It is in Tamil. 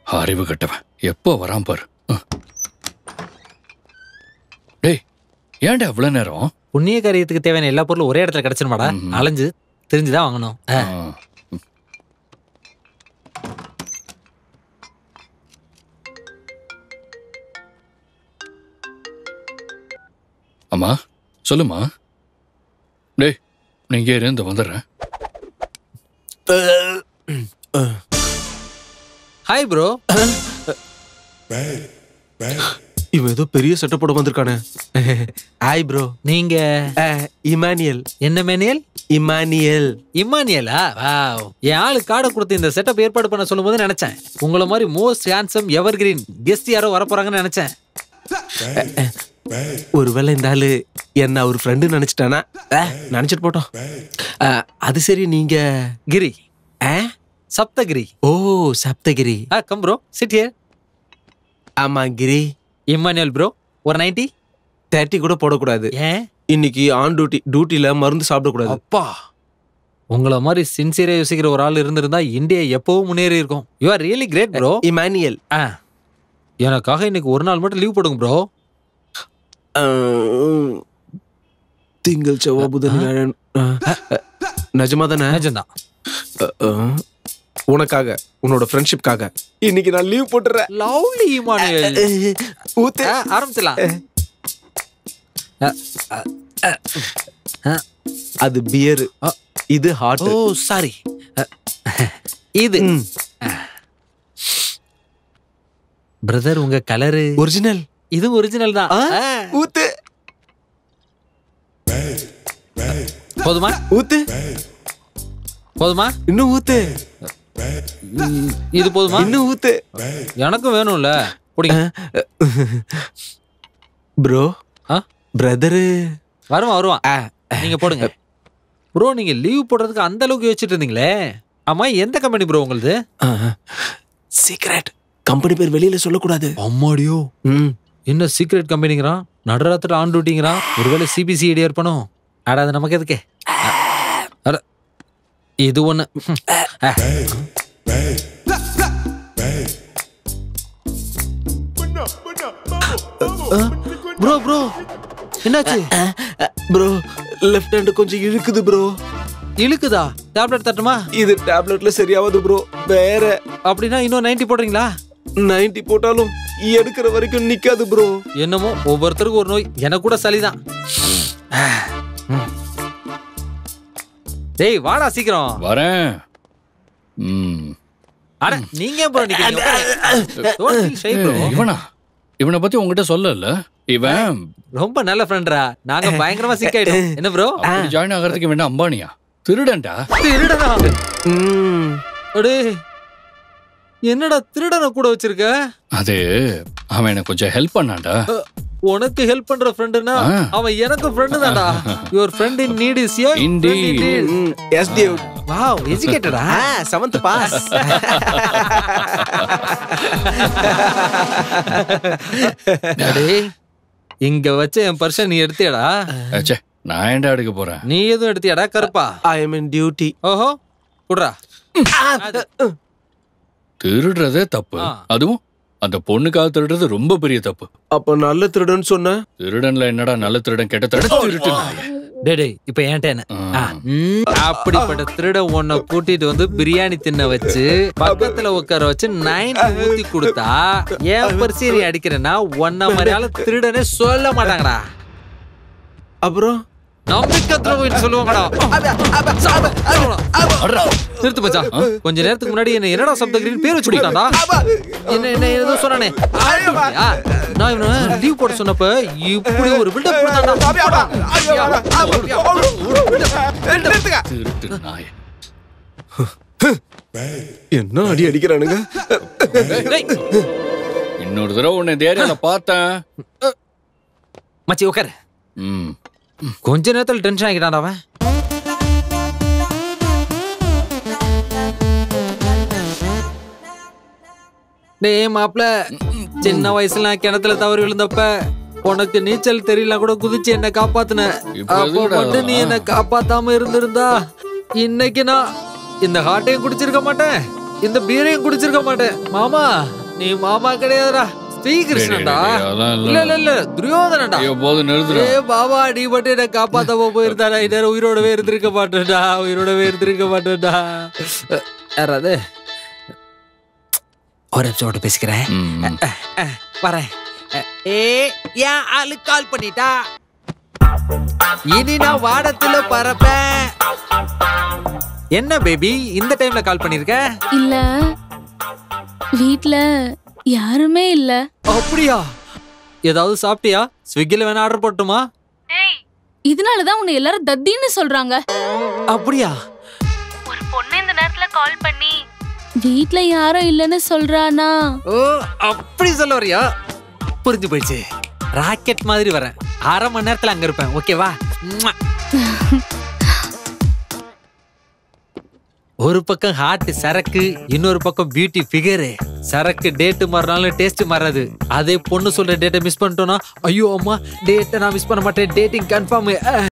அறிவு கட்டவன் எப்போ வரான் பாரு அஹ். டேய் ஏன்டா இவ்வளவு நேரம் புண்ணிய காரியத்துக்கு தேவையான எல்லா பொருளும் ஒரே இடத்துல கிடைச்சிருமாடா ம்ஹும். அலைஞ்சு தெரிஞ்சுதான் வாங்கணும் ஆ. ஆ. அம்மா சொல்லுமா டேய் நீங்க இருந்து வந்துடுறேன் ஹாய் ப்ரோ இவன் ஏதோ பெரிய செட்டப்போட வந்திருக்கானே ஹாய் ப்ரோ நீங்க இமானியல் என்ன மேனியல் இமானியல் இம்மானியலா வாவ் என் ஆளு காடை கொடுத்து இந்த செட்டப் ஏற்பாடு பண்ண சொல்லும்போது நினைச்சேன் உங்களை மாதிரி most handsome evergreen guest யாரோ வரப்போறாங்கன்னு நினைச்சேன் ஒருவேளை இந்த ஆளு என்ன அவர் ஃப்ரெண்டு நினைச்சிட்டானா அஹ், நினைச்சிட்டு போட்டோம் அஹ், அது சரி நீங்க கிரி அஹ்? சப்தகிரி ஓ சப்தகிரி ஆ கம் ப்ரோ சிட் ஹியர் ஆமா கிரி இம்மானுயல் ப்ரோ ஒரு நைன்டி தேர்ட்டி கூட போடக்கூடாது ஏன் இன்னைக்கு ஆன் டியூட்டி டியூட்டில மருந்து சாப்பிடக்கூடாது அப்பா உங்களை மாதிரி சின்சியரா யோசிக்கிற ஒரு ஆள் இருந்திருந்தா இந்தியா எப்பவும் முன்னேறி இருக்கும் you are really great bro Immanuel ஆ எனக்காக இன்னைக்கு ஒரு நாள் மட்டும் லீவ் போடுங்க ப்ரோ அஹ், திங்கள் செவ்வாய் புதன் வியாழன் அஹ், அஹ், நிஜமா தானே நிஜம்தான் அஹ், அஹ். உனக்காக உன்னோட ஃப்ரெண்ட்ஷிப்காக இன்னைக்கு நான் லீவ் போட்டுறேன் லவ்லி இமானுயல் ஊத்து ஆ, ஆரம்பிச்சிடலாம் ஆ, ஆ, ஆ. ஆ, அது பியர் ஆ. இது ஹாட் ஓ சாரி இது பிரதர் உங்க கலரு ஒரிஜினல் இது ஒரிஜினல் தான் ஆ? ஆ, ஊத்து போதுமா ஊத்து போதுமா இன்னும் ஊத்து இ- இது போதுமா இன்னும் ஊத்து எனக்கும் வேணும்ல பிடிங்க ப்ரோ ஆ? பிரதரு வருவான் வருவான் நீங்க போடுங்க ப்ரோ நீங்க லீவ் போடுறதுக்கு அந்த அளவுக்கு யோசிச்சுட்டு இருந்தீங்களே ஆமா எந்த கம்பெனி ப்ரோ உங்களுது சீக்ரெட் கம்பெனி பேர் வெளியில சொல்லக்கூடாது அம்மாடியோ ம் என்ன சீக்ரெட் கம்பெனிங்கிறான் நடுராத்திர ஆன் டியூட்டிங்கிறான் ஒருவேளை சிபிசி ஐடியா இருப்பனும் அட அது நமக்கு எதுக்கு அட, இது ஒண்ணு ம். ஆ. ப்ரோ ப்ரோ என்னாச்சு ப்ரோ லெஃப்ட் ஹேண்ட் கொஞ்சம் இழுக்குது ப்ரோ இழுக்குதா டேப்லெட் தட்டுமா இது டேப்லெட்ல சரியாவது ப்ரோ வேற அப்படின்னா இன்னும் நைன்டி போடுறீங்களா 90 போட்டாலும் எடுக்கிற வரைக்கும் நிக்காது ப்ரோ என்னமோ ஒவ்வொருத்தருக்கும் ஒரு நோய் எனக்கு கூட சளிதான் ம். டேய் வாடா சீக்கிரம் வரேன் ம். அட நீங்க ஏன் ப்ரோ நிக்கிறீங்க உட்காருங்க. Don't feel shy bro. இவனா இவனை பத்தி உங்ககிட்ட சொல்லல இவன் ரொம்ப நல்ல ஃப்ரெண்ட்ரா நாங்க பயங்கரமா சிக் ஆயிட்டோம் என்ன ப்ரோ அப்படி ஜாயின் ஆகிறதுக்கு வேண்டாம் அம்பானியா திருடன்டா திருடனா ம் அடே என்னடா திருடனை கூட வச்சிருக்க அது அவன் எனக்கு கொஞ்சம் ஹெல்ப் பண்ணான்டா உனக்கு ஹெல்ப் பண்ற ஃப்ரெண்டுனா ஆ. அவன் எனக்கு ஃப்ரெண்டு தான்டா your friend in need is your Indeed. எஸ்டியூ வாவ் எஜுகேட்டடா செவன்த் பாஸ் அடே இங்க வச்ச என் பர்சன் நீ எடுத்தியாடா ச்சே நான் ஏன்டா எடுக்க போறேன் நீ எதுவும் எடுத்தியாடா கருப்பா ஐ எம் இன் டியூட்டி ஓஹோ குடுறா திருடுறதே தப்பு ஆ. அதுவும் அந்த பொண்ணுக்காக திருடுறது ரொம்ப பெரிய தப்பு அப்ப நல்ல திருடன் சொன்ன திருடன்ல என்னடா நல்ல திருடன் கெட்ட திருடன் திருட்டு நாயே. டேய் டேய் இப்ப ஏன்ட்ட என்ன ஆ. ஆ, ம், அப்படிப்பட்ட திருட உன்னை கூட்டிட்டு வந்து பிரியாணி தின்ன வச்சு பக்கத்துல உட்கார வச்சு நைன்டி ஊத்தி கொடுத்தா ஏன் பரிசீலி அடிக்கிறேன்னா உன்ன மாதிரியால திருடனே சொல்ல மாட்டாங்கடா அப்புறம் நம்பிக்கை துரோகின்னு சொல்லுவாங்கடா அட்ரா. நிறுத்து மச்சான் கொஞ்ச நேரத்துக்கு முன்னாடி என்ன என்னடா சப்தகிரின்னு பேர் வச்சு கொடுத்தாடா என்ன என்ன ஏதோ சொன்னானே ஆ, நான் இவனை லீவ் போட சொன்னப்ப இப்படி ஒரு பில்டப் திருட்டு நாயே. என்ன அடி அடிக்கிறானுங்க இன்னொரு தடவை உன்னை இந்த ஏரியால பார்த்தேன் மச்சி உட்காரு ம். கொஞ்ச நேரத்துல டென்ஷன் ஆகிட்டான்டா அவன் டேய் மாப்ள சின்ன வயசுல நான் கிணத்துல தவறி விழுந்தப்ப உனக்கு நீச்சல் தெரியல கூட குதிச்சு என்ன காப்பாத்துன இப்ப அப்போ எதுக்குடா மட்டும் நீ என்ன காப்பாத்தாம இருந்திருந்தா இன்னைக்கு நான் இந்த ஹாட்டையும் குடிச்சிருக்க மாட்டேன் இந்த பீரையும் குடிச்சிருக்க மாட்டேன் மாமா நீ மாமா கிடையாதுடா ஸ்ரீகிருஷ்ணன்டா டேய், டேய், அதெல்லாம் இல்ல. இல்ல இல்ல இல்ல துரியோதனடா ஐயோ போதும் நிறுத்துறா ஏ பாபா நீ மட்டும் என்ன காப்பாத்தாம போயிருந்தாடா இந்நேரம் உயிரோடவே இருந்திருக்க மாட்டேன்டா உயிரோடவே இருந்திருக்க மாட்டேன்டா அஹ், யாராவது ஒரு நிமிஷம் பேசிக்கிறேன் ம். வரேன் அஹ், ஏ ஏன் ஆளு கால் பண்ணிட்டா இனி நான் வாடத்துல பறப்பேன் என்ன பேபி இந்த டைம்ல கால் பண்ணிருக்க இல்ல வீட்ல யாருமே இல்ல அப்படியா ஏதாவது சாப்பிட்டியா ஸ்விக்கில வேணா ஆர்டர் போட்டுமா இதனாலதான் உன்னை எல்லாரும் தத்தின்னு சொல்றாங்க அப்படியா ஒரு பொண்ணு இந்த நேரத்துல கால் பண்ணி வீட்ல யாரும் இல்லைன்னு சொல்றானா ஓ அப்படி சொல்ல வரியா புரிஞ்சு போயிடுச்சு ராக்கெட் மாதிரி வரேன் அரை மணி நேரத்துல அங்க இருப்பேன் ஓகேவா ம்ம். ஒரு பக்கம் ஹார்ட் சரக்கு இன்னொரு பக்கம் பியூட்டி ஃபிகரு சரக்கு டேட்டு மாறினாலும் டேஸ்ட் மாறாது அதே பொண்ணு சொல்ற டேட்டை மிஸ் பண்ணிட்டோம்னா ஐயோ அம்மா டேட்டை நான் மிஸ் பண்ண மாட்டேன் டேட்டிங் கன்ஃபார்ம்